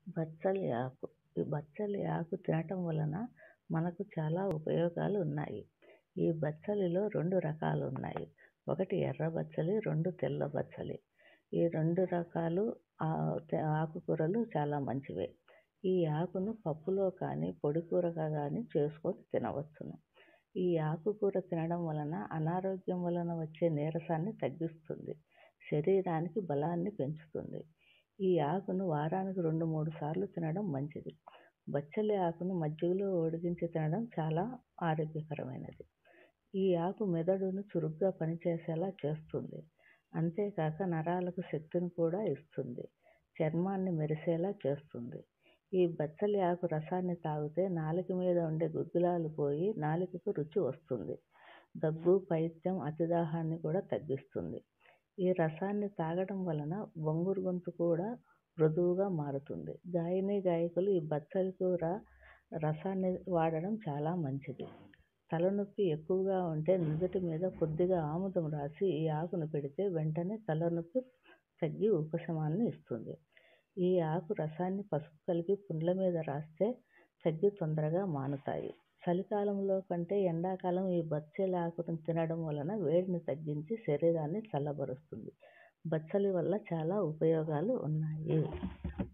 బచ్చలి ఆకు ఈ బచ్చలి ఆకు తినటం వలన మనకు చాలా ఉపయోగాలు ఉన్నాయి ఈ బచ్చలిలో రెండు రకాలు ఉన్నాయి ఒకటి ఎర్ర బచ్చలి రెండు తెల్ల బచ్చలి ఈ రెండు రకాలు ఆకుకూరలు చాలా మంచివే ఈ ఆకును పప్పులో కానీ పొడి కూరగా కానీ చేసుకొని తినవచ్చును ఈ ఆకుకూర తినడం వలన అనారోగ్యం వలన వచ్చే నీరసాన్ని తగ్గిస్తుంది శరీరానికి బలాన్ని పెంచుతుంది ఈ ఆకును వారానికి రెండు మూడు సార్లు తినడం మంచిది బచ్చలి ఆకును మజ్జిగలో ఉడికించి తినడం చాలా ఆరోగ్యకరమైనది ఈ ఆకు మెదడును చురుగ్గా పనిచేసేలా చేస్తుంది అంతేకాక నరాలకు శక్తిని కూడా ఇస్తుంది చర్మాన్ని మెరిసేలా చేస్తుంది ఈ బచ్చలి ఆకు రసాన్ని తాగితే నాలుక మీద ఉండే గుగ్గిలాలు పోయి నాలుకకు రుచి వస్తుంది దగ్గు పైత్యం అతిదాహాన్ని కూడా తగ్గిస్తుంది ఈ రసాన్ని తాగడం వలన బొంగురు గొంతు కూడా మృదువుగా మారుతుంది గాయనీ గాయకులు ఈ బచ్చలి కూర రసాన్ని వాడడం చాలా మంచిది తలనొప్పి ఎక్కువగా ఉంటే నుదుటి మీద కొద్దిగా ఆముదం రాసి ఈ ఆకును పెడితే వెంటనే తలనొప్పి తగ్గి ఉపశమనాన్ని ఇస్తుంది ఈ ఆకు రసాన్ని పసుపు కలిపి పుండ్ల మీద రాస్తే తగ్గి తొందరగా మానుతాయి చలికాలంలో కంటే ఎండాకాలం ఈ బచ్చలి ఆకును తినడం వలన వేడిని తగ్గించి శరీరాన్ని చల్లబరుస్తుంది బచ్చలి వల్ల చాలా ఉపయోగాలు ఉన్నాయి